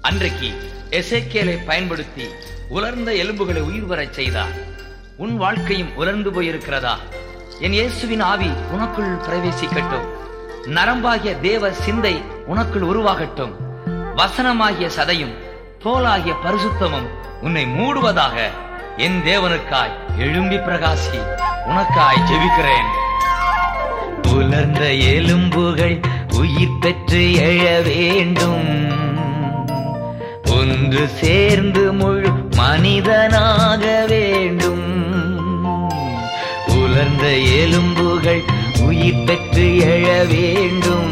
அன்றைக்கு எசேக்கியேலை பயன்படுத்தி உலர்ந்த எலும்புகளை உயிர் வரச் செய்தார் உன் வாழ்க்கையும் உலர்ந்து போயிருக்கிறதா என் இயேசுவின் ஆவி உனக்குள் பிரவேசிக்கட்டும் நரம்பாகிய தேவ சிந்தை உனக்குள் உருவாகட்டும் வசனமாகிய சதையும் தோலாகிய பரிசுத்தமும் உன்னை மூடுவதாக என் தேவனுக்காய் எழும்பி பிரகாசி உனக்காய் ஜெபிக்கிறேன் உலர்ந்த எலும்புகள் உயிர் பெற்று எழ வேண்டும் ஒன்று சேர்ந்து முழு மனிதனாக வேண்டும் உலர்ந்த எலும்புகள் உயிர் பெற்று எழ வேண்டும்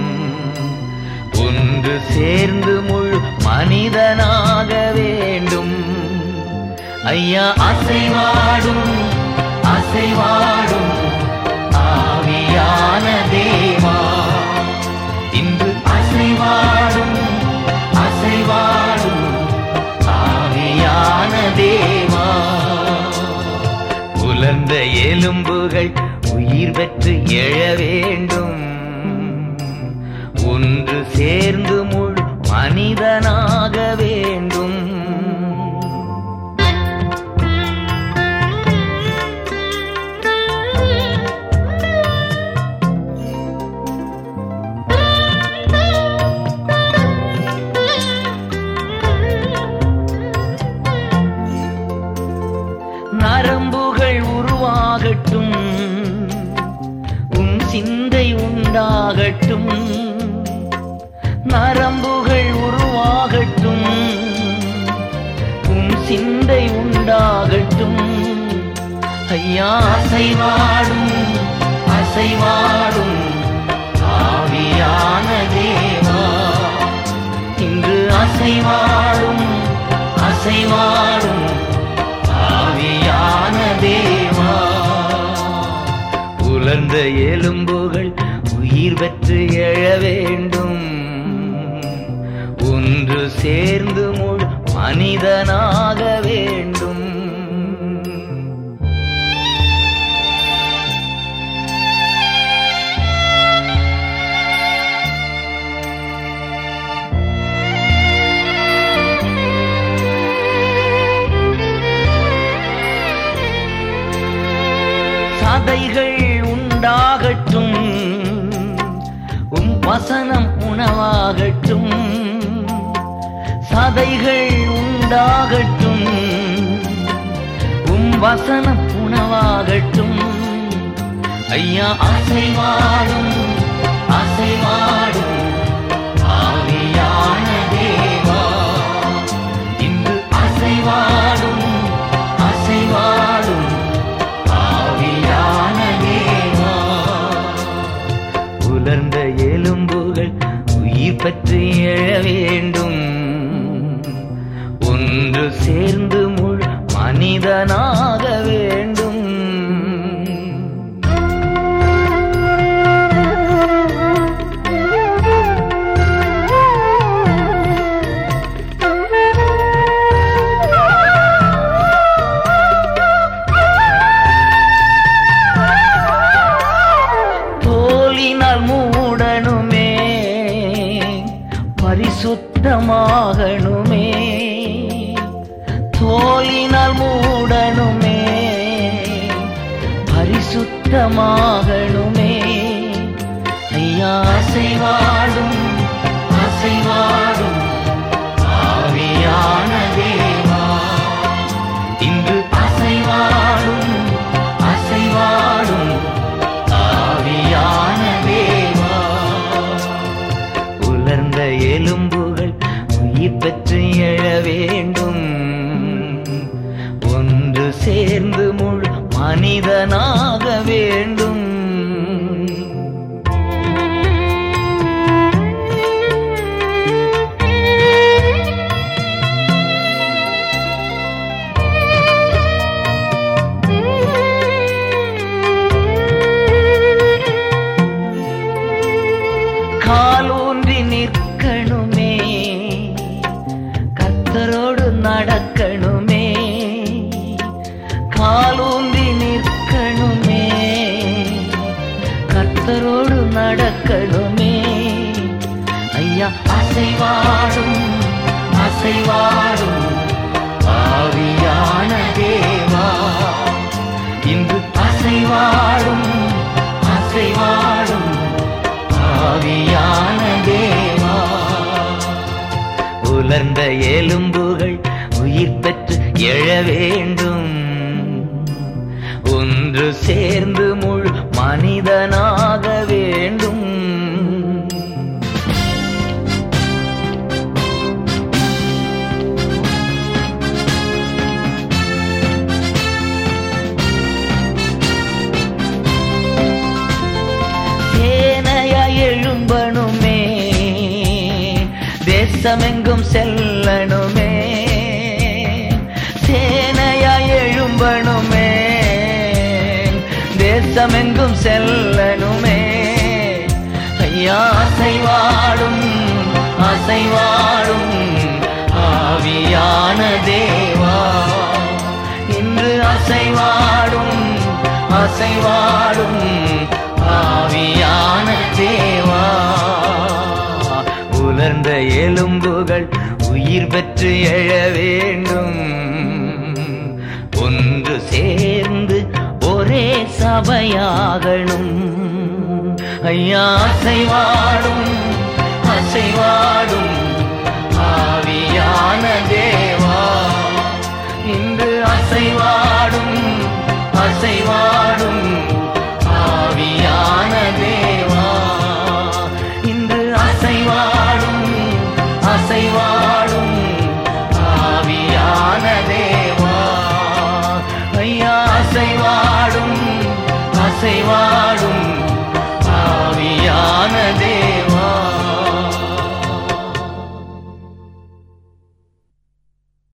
ஒன்று சேர்ந்து முழு மனிதனாக வேண்டும் ஐயா அசைவாடும் அசைவாடும் ஆவியான தேவா இன்று அசைவாடும் அசைவாடும் ஆவியான தேவா உலர்ந்த எலும்புகள் உயிர் பெற்று எழ வேண்டும் ஒன்று சேர்ந்து முழு மனிதனாக வேண்டும் நரம்புகள் உருவாகட்டும் உன் சிந்தை உண்டாகட்டும் நரம்புகள் உருவாகட்டும் உன் சிந்தை உண்டாகட்டும் ஐயா அசைவாடும் அசைவாடும் ஆவியான தேவா இன்று அசைவாடும் அசைவாடும் ஆவியான தேவா உலர்ந்த எலும்புகள் உயிர் பெற்று எழ வேண்டும் ஒன்று சேர்ந்து முழு மனிதனாக வேண்டும் சதைகள் உண்டாகட்டும் உம் வசனம் உணவாகட்டும் சதைகள் உண்டாகட்டும் உம் வசனம் உணவாகட்டும் ஐயா அசைவாடும் அசைவாடும் ஆவியான தேவா இன்று அசைவாடும் அசைவாடும் ஆவியான தேவா உலர்ந்த எலும்புகள் உயிர் பற்றி எழ வேண்டும் ஒன்று சேர்ந்து முழு மனிதனாக வேண்டும் தோலினால் மூடணுமே பரிசுத்தமாகணுமே தோலினால் மூடணுமே பரிசுத்தமாகணுமே ஐயா அசைவாடும் அசைவாடும் ஆவியான தேவா இன்று அசைவாடும் அசைவாடும் ஆவியான தேவா உலர்ந்த எலும்புகள் உயிர் பெற்று எழ வேண்டும் ஒன்று சேர்ந்து முழு மனிதனாக வேண்டும் காலூன்றி நிற்கணுமே கர்த்தரோடு நடக்கணுமே காலூன்றி நிற்கணுமே கர்த்தரோடு நடக்கணுமே ஐயா அசைவாடும் அசைவாடும் ஆவியான தேவா இன்று அசைவாடும் அசைவாடும் ஆவியான தேவா உலர்ந்த எலும்புகள் உயிர் பெற்று எழ வேண்டும் ஒன்று சேர்ந்து முழு மனிதனாக வேண்டும் சேனையா எழும்பணுமே தேசமெங்கும் செல்லணுமே சேனையா எழும்பணுமே தேசமெங்கும் செல்லணுமே ஐயா அசைவாடும் அசைவாடும் ஆவியான தேவா இன்று அசைவாடும் அசைவாடும் ஆவியான தேவா உலர்ந்த எலும்புகள் உயிர் பெற்று எழ வேண்டும் ஒன்று சேர்ந்து ஒரே சபையாகணும் ஐயா அசைவா